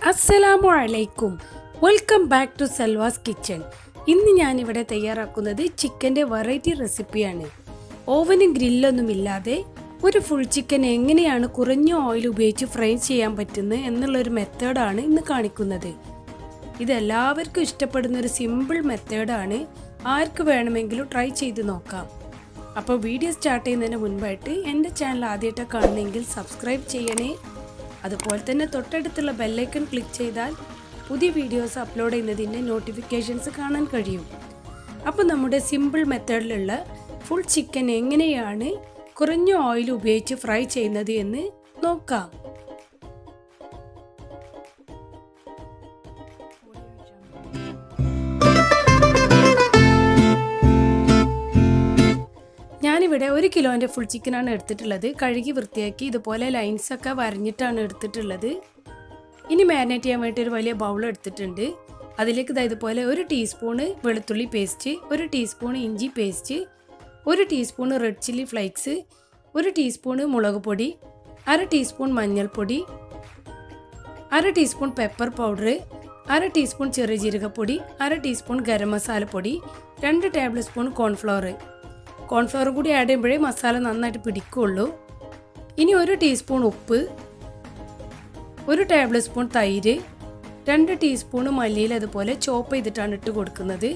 അസ്സലാമു അലൈക്കും welcome back to Salwa's kitchen ഇന്ന് ഞാനിവിടെ തയ്യാറാക്കുന്നത് ചിക്കൻ്റെ വെറൈറ്റി റെസിപ്പിയാണ് ഓവനും ഗ്രില്ലൊന്നും ഇല്ലാതെ ഒരു ഫുൾ ചിക്കൻ എങ്ങനെയാണ് കുറഞ്ഞ ഓയിൽ ഉപയോഗിച്ച് ഫ്രൈ ചെയ്യാൻ പറ്റുന്നത് എന്നുള്ളൊരു മെത്തേഡാണ് ഇന്ന് കാണിക്കുന്നത് ഇത് എല്ലാവർക്കും ഇഷ്ടപ്പെടുന്ന ഒരു സിമ്പിൾ മെത്തേഡാണ് ആർക്ക് വേണമെങ്കിലും ട്രൈ ചെയ്ത് നോക്കാം അപ്പോൾ വീഡിയോ സ്റ്റാർട്ട് ചെയ്യുന്നതിന് മുൻപായിട്ട് എൻ്റെ ചാനൽ ആദ്യമായിട്ട് കാണുന്നെങ്കിൽ സബ്സ്ക്രൈബ് ചെയ്യണേ അതുപോലെ തന്നെ തൊട്ടടുത്തുള്ള ബെല്ലൈക്കൺ ക്ലിക്ക് ചെയ്താൽ പുതിയ വീഡിയോസ് അപ്ലോഡ് ചെയ്യുന്നതിൻ്റെ നോട്ടിഫിക്കേഷൻസ് കാണാൻ കഴിയും അപ്പോൾ നമ്മുടെ സിമ്പിൾ മെത്തേഡിലുള്ള ഫുൾ ചിക്കൻ എങ്ങനെയാണ് കുറഞ്ഞ ഓയിൽ ഉപയോഗിച്ച് ഫ്രൈ ചെയ്യുന്നത് എന്ന് നോക്കാം ഞാനിവിടെ ഒരു കിലോൻ്റെ ഫുൾ ചിക്കനാണ് എടുത്തിട്ടുള്ളത് കഴുകി വൃത്തിയാക്കി ഇതുപോലെ ലൈൻസൊക്കെ വരഞ്ഞിട്ടാണ് എടുത്തിട്ടുള്ളത് ഇനി മാരിനേറ്റ് ചെയ്യാൻ വേണ്ടി ഒരു വലിയ ബൗൾ എടുത്തിട്ടുണ്ട് അതിലേക്ക് ഇതാ ഇതുപോലെ ഒരു ടീസ്പൂണ് വെളുത്തുള്ളി പേസ്റ്റ് ഒരു ടീസ്പൂൺ ഇഞ്ചി പേസ്റ്റ് ഒരു ടീസ്പൂൺ റെഡ് ചില്ലി ഫ്ലേക്സ് ഒരു ടീസ്പൂണ് മുളക് പൊടി അര ടീസ്പൂൺ മഞ്ഞൾപ്പൊടി അര ടീസ്പൂൺ പെപ്പർ പൗഡർ അര ടീസ്പൂൺ ചെറിയ ജീരകപ്പൊടി അര ടീസ്പൂൺ ഗരം മസാലപ്പൊടി രണ്ട് ടേബിൾ സ്പൂൺ കോൺഫ്ലവർ കോൺഫ്ലവർ കൂടി ആഡ് ചെയ്യുമ്പോഴേ മസാല നന്നായിട്ട് പിടിക്കുള്ളൂ ഇനി ഒരു ടീസ്പൂൺ ഉപ്പ് ഒരു ടേബിൾ സ്പൂൺ തൈര് രണ്ട് ടീസ്പൂൺ മല്ലിയിൽ അതുപോലെ ചോപ്പ് ചെയ്തിട്ടാണ് ഇട്ട് കൊടുക്കുന്നത്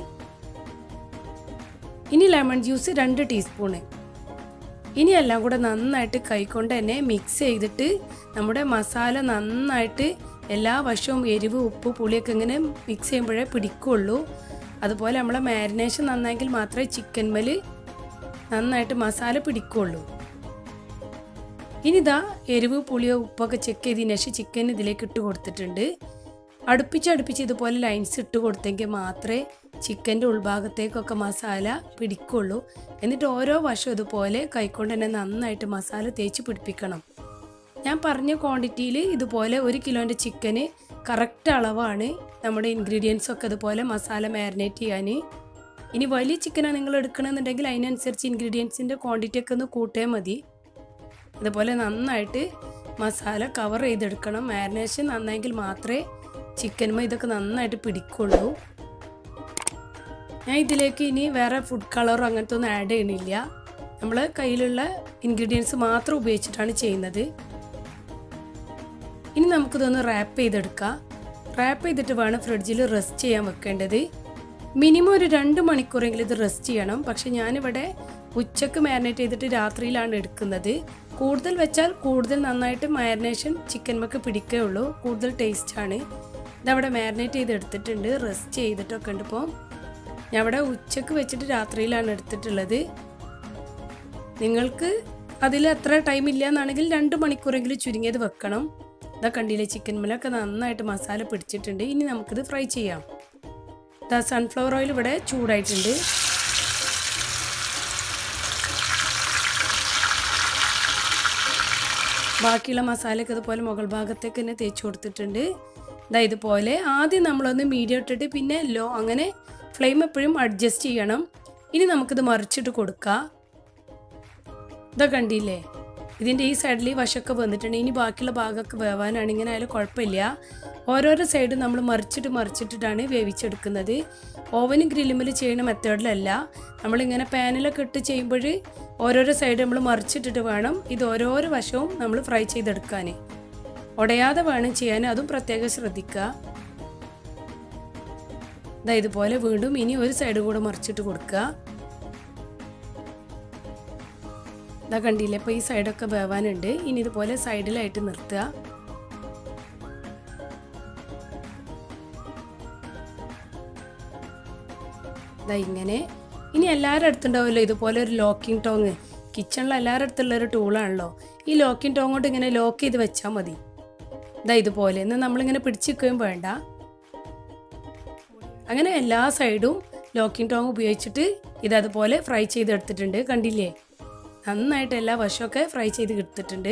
ഇനി ലെമൺ ജ്യൂസ് രണ്ട് ടീസ്പൂണ് ഇനി എല്ലാം കൂടെ നന്നായിട്ട് കൈകൊണ്ട് തന്നെ മിക്സ് ചെയ്തിട്ട് നമ്മുടെ മസാല നന്നായിട്ട് എല്ലാ വശവും എരിവ് ഉപ്പ് പുളിയൊക്കെ ഇങ്ങനെ മിക്സ് ചെയ്യുമ്പോഴേ പിടിക്കുള്ളൂ അതുപോലെ നമ്മളെ മാരിനേഷൻ നന്നായെങ്കിൽ മാത്രമേ ചിക്കൻ മേൽ നന്നായിട്ട് മസാല പിടിക്കുള്ളൂ ഇനിതാ എരിവ് പുളിയോ ഉപ്പൊക്കെ ചെക്ക് ചെയ്തതിന് ശേഷം ചിക്കൻ ഇതിലേക്ക് ഇട്ട് കൊടുത്തിട്ടുണ്ട് അടുപ്പിച്ച് അടുപ്പിച്ച് ഇതുപോലെ ലൈൻസ് ഇട്ട് കൊടുത്തെങ്കിൽ മാത്രമേ ചിക്കൻ്റെ ഉൾഭാഗത്തേക്കൊക്കെ മസാല പിടിക്കുള്ളൂ എന്നിട്ട് ഓരോ വശം ഇതുപോലെ കൈക്കൊണ്ട് തന്നെ നന്നായിട്ട് മസാല തേച്ച് പിടിപ്പിക്കണം ഞാൻ പറഞ്ഞ ക്വാണ്ടിറ്റിയിൽ ഇതുപോലെ ഒരു കിലോൻ്റെ ചിക്കന് കറക്റ്റ് അളവാണ് നമ്മുടെ ഇൻഗ്രീഡിയൻസ് ഒക്കെ ഇതുപോലെ മസാല മാരിനേറ്റ് ചെയ്യാൻ ഇനി വലിയ ചിക്കനാണ് നിങ്ങൾ എടുക്കണമെന്നുണ്ടെങ്കിൽ അതിനനുസരിച്ച് ഇൻഗ്രീഡിയൻസിൻ്റെ ക്വാണ്ടിറ്റി ഒക്കെ ഒന്ന് കൂട്ടിയാൽ മതി ഇതുപോലെ നന്നായിട്ട് മസാല കവർ ചെയ്തെടുക്കണം മാരിനേഷൻ നന്നായെങ്കിൽ മാത്രമേ ചിക്കനുമ ഇതൊക്കെ നന്നായിട്ട് പിടിക്കുള്ളൂ ഞാൻ ഇതിലേക്ക് ഇനി വേറെ ഫുഡ് കളറോ അങ്ങനത്തെ ഒന്നും ആഡ് ചെയ്യണില്ല നമ്മൾ കയ്യിലുള്ള ഇൻഗ്രീഡിയൻസ് മാത്രം ഉപയോഗിച്ചിട്ടാണ് ചെയ്യുന്നത് ഇനി നമുക്കിതൊന്ന് റാപ്പ് ചെയ്തെടുക്കാം റാപ്പ് ചെയ്തിട്ട് വേണം ഫ്രിഡ്ജിൽ റെസ്റ്റ് ചെയ്യാൻ വെക്കേണ്ടത് മിനിമം ഒരു രണ്ട് മണിക്കൂറെങ്കിലും ഇത് റെസ്റ്റ് ചെയ്യണം പക്ഷെ ഞാനിവിടെ ഉച്ചക്ക് മാരിനേറ്റ് ചെയ്തിട്ട് രാത്രിയിലാണ് എടുക്കുന്നത് കൂടുതൽ വെച്ചാൽ കൂടുതൽ നന്നായിട്ട് മാരിനേഷൻ ചിക്കൻമൊക്കെ പിടിക്കുകയുള്ളൂ കൂടുതൽ ടേസ്റ്റാണ് ഇതവിടെ മാരിനേറ്റ് ചെയ്ത് എടുത്തിട്ടുണ്ട് റെസ്റ്റ് ചെയ്തിട്ടൊക്കെ ഉണ്ട് ഇപ്പോൾ ഞാൻ അവിടെ ഉച്ചക്ക് വെച്ചിട്ട് രാത്രിയിലാണ് എടുത്തിട്ടുള്ളത് നിങ്ങൾക്ക് അതിൽ അത്ര ടൈം ഇല്ല എന്നാണെങ്കിൽ രണ്ട് മണിക്കൂറെങ്കിലും ചുരുങ്ങിയത് വെക്കണം ഇതാ കണ്ടില്ലേ ചിക്കൻ മേലൊക്കെ നന്നായിട്ട് മസാല പിടിച്ചിട്ടുണ്ട് ഇനി നമുക്കിത് ഫ്രൈ ചെയ്യാം ഇതാ സൺഫ്ലവർ ഓയിൽ ഇവിടെ ചൂടായിട്ടുണ്ട് ബാക്കിയുള്ള മസാലയൊക്കെ ഇതുപോലെ മുകൾ ഭാഗത്തേക്ക് തന്നെ തേച്ച് കൊടുത്തിട്ടുണ്ട് ഇതാ ഇതുപോലെ ആദ്യം നമ്മളൊന്ന് മീഡിയം ഇട്ടിട്ട് പിന്നെ ലോ അങ്ങനെ ഫ്ലെയിം എപ്പോഴും അഡ്ജസ്റ്റ് ചെയ്യണം ഇനി നമുക്കിത് മറിച്ചിട്ട് കൊടുക്കാം ഇതാ കണ്ടില്ലേ ഇതിൻ്റെ ഈ സൈഡിൽ ഈ വശമൊക്കെ വന്നിട്ടുണ്ട് ഇനി ബാക്കിയുള്ള ഭാഗമൊക്കെ വേവാനാണ് ഇങ്ങനെ ആയാലും കുഴപ്പമില്ല ഓരോരോ സൈഡ് നമ്മൾ മറിച്ചിട്ട് മറിച്ചിട്ടിട്ടാണ് വേവിച്ചെടുക്കുന്നത് ഓവനും ഗ്രില്ലുമിൽ ചെയ്യുന്ന മെത്തേഡിലല്ല നമ്മളിങ്ങനെ പാനിലൊക്കെ ഇട്ട് ചെയ്യുമ്പോൾ ഓരോരോ സൈഡ് നമ്മൾ മറിച്ചിട്ടിട്ട് വേണം ഇത് ഓരോരോ വശവും നമ്മൾ ഫ്രൈ ചെയ്തെടുക്കാൻ ഉടയാതെ വേണം ചെയ്യാൻ അതും പ്രത്യേകം ശ്രദ്ധിക്കുക ഇതാ ഇതുപോലെ വീണ്ടും ഇനി ഒരു സൈഡും കൂടെ മറിച്ചിട്ട് കൊടുക്കുക ഇതാ കണ്ടില്ലേ അപ്പോൾ ഈ സൈഡൊക്കെ വേവാനുണ്ട് ഇനി ഇതുപോലെ സൈഡിലായിട്ട് നിർത്തുക ഇതാ ഇങ്ങനെ ഇനി എല്ലാവരുടെ അടുത്തുണ്ടാവുമല്ലോ ഇതുപോലെ ഒരു ലോക്കിംഗ് ടോങ് കിച്ചണിൽ എല്ലാവരുടെ അടുത്തുള്ള ഒരു ടൂളാണല്ലോ ഈ ലോക്കിംഗ് ടോങ് കൊണ്ട് ഇങ്ങനെ ലോക്ക് ചെയ്ത് വെച്ചാൽ മതി ഇതാ ഇതുപോലെ എന്നാൽ നമ്മളിങ്ങനെ പിടിച്ച് നിൽക്കുകയും വേണ്ട അങ്ങനെ എല്ലാ സൈഡും ലോക്കിംഗ് ടോങ് ഉപയോഗിച്ചിട്ട് ഇത് അതുപോലെ ഫ്രൈ ചെയ്തെടുത്തിട്ടുണ്ട് കണ്ടില്ലേ നന്നായിട്ട് എല്ലാ വശമൊക്കെ ഫ്രൈ ചെയ്ത് എടുത്തിട്ടുണ്ട്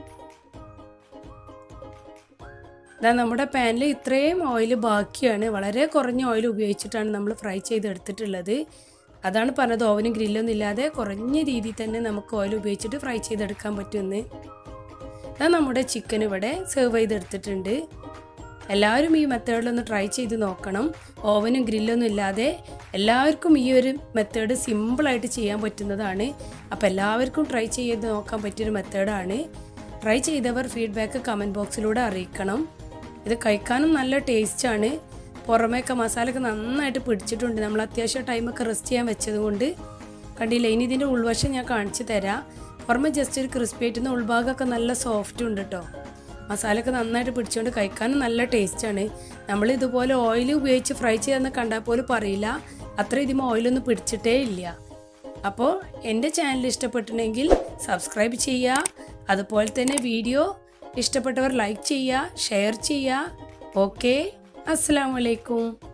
ഇതാ നമ്മുടെ പാനിൽ ഇത്രയും ഓയിൽ ബാക്കിയാണ് വളരെ കുറഞ്ഞ ഓയിൽ ഉപയോഗിച്ചിട്ടാണ് നമ്മൾ ഫ്രൈ ചെയ്തെടുത്തിട്ടുള്ളത് അതാണ് പറഞ്ഞത് ഓവനും ഗ്രില്ലൊന്നും ഇല്ലാതെ കുറഞ്ഞ രീതിയിൽ തന്നെ നമുക്ക് ഓയിൽ ഉപയോഗിച്ചിട്ട് ഫ്രൈ ചെയ്തെടുക്കാൻ പറ്റുമെന്ന് ഇതാ നമ്മുടെ ചിക്കൻ ഇവിടെ സെർവ് ചെയ്തെടുത്തിട്ടുണ്ട് എല്ലാവരും ഈ മെത്തേഡിലൊന്ന് ട്രൈ ചെയ്ത് നോക്കണം ഓവനും ഗ്രില്ലൊന്നും ഇല്ലാതെ എല്ലാവർക്കും ഈ ഒരു മെത്തേഡ് സിമ്പിളായിട്ട് ചെയ്യാൻ പറ്റുന്നതാണ് അപ്പോൾ എല്ലാവർക്കും ട്രൈ ചെയ്ത് നോക്കാൻ പറ്റിയൊരു മെത്തേഡാണ് ട്രൈ ചെയ്തവർ ഫീഡ്ബാക്ക് കമൻറ്റ് ബോക്സിലൂടെ അറിയിക്കണം ഇത് കഴിക്കാനും നല്ല ടേസ്റ്റാണ് പുറമേയൊക്കെ മസാലയൊക്കെ നന്നായിട്ട് പിടിച്ചിട്ടുണ്ട് നമ്മൾ അത്യാവശ്യം ടൈമൊക്കെ റെസ്റ്റ് ചെയ്യാൻ വെച്ചത് കൊണ്ട് കണ്ടില്ല ഇനി ഇതിൻ്റെ ഉൾവശം ഞാൻ കാണിച്ചു തരാം പുറമെ ജസ്റ്റ് ഒരു ക്രിസ്പി ആയിട്ടുന്ന ഉൾഭാഗമൊക്കെ നല്ല സോഫ്റ്റ് ഉണ്ട് കേട്ടോ മസാലയൊക്കെ നന്നായിട്ട് പിടിച്ചുകൊണ്ട് കഴിക്കാനും നല്ല ടേസ്റ്റാണ് നമ്മൾ ഇതുപോലെ ഓയിൽ ഉപയോഗിച്ച് ഫ്രൈ ചെയ്യാന്ന് കണ്ടാൽ പോലും പറയില്ല അത്ര ഇതിമ ഓയിലൊന്നും പിടിച്ചിട്ടേ ഇല്ല അപ്പോൾ എൻ്റെ ചാനൽ ഇഷ്ടപ്പെട്ടിട്ടുണ്ടെങ്കിൽ സബ്സ്ക്രൈബ് ചെയ്യുക അതുപോലെ തന്നെ വീഡിയോ ഇഷ്ടപ്പെട്ടവർ ലൈക്ക് ചെയ്യുക ഷെയർ ചെയ്യുക ഓക്കെ അസ്സാം വലൈക്കും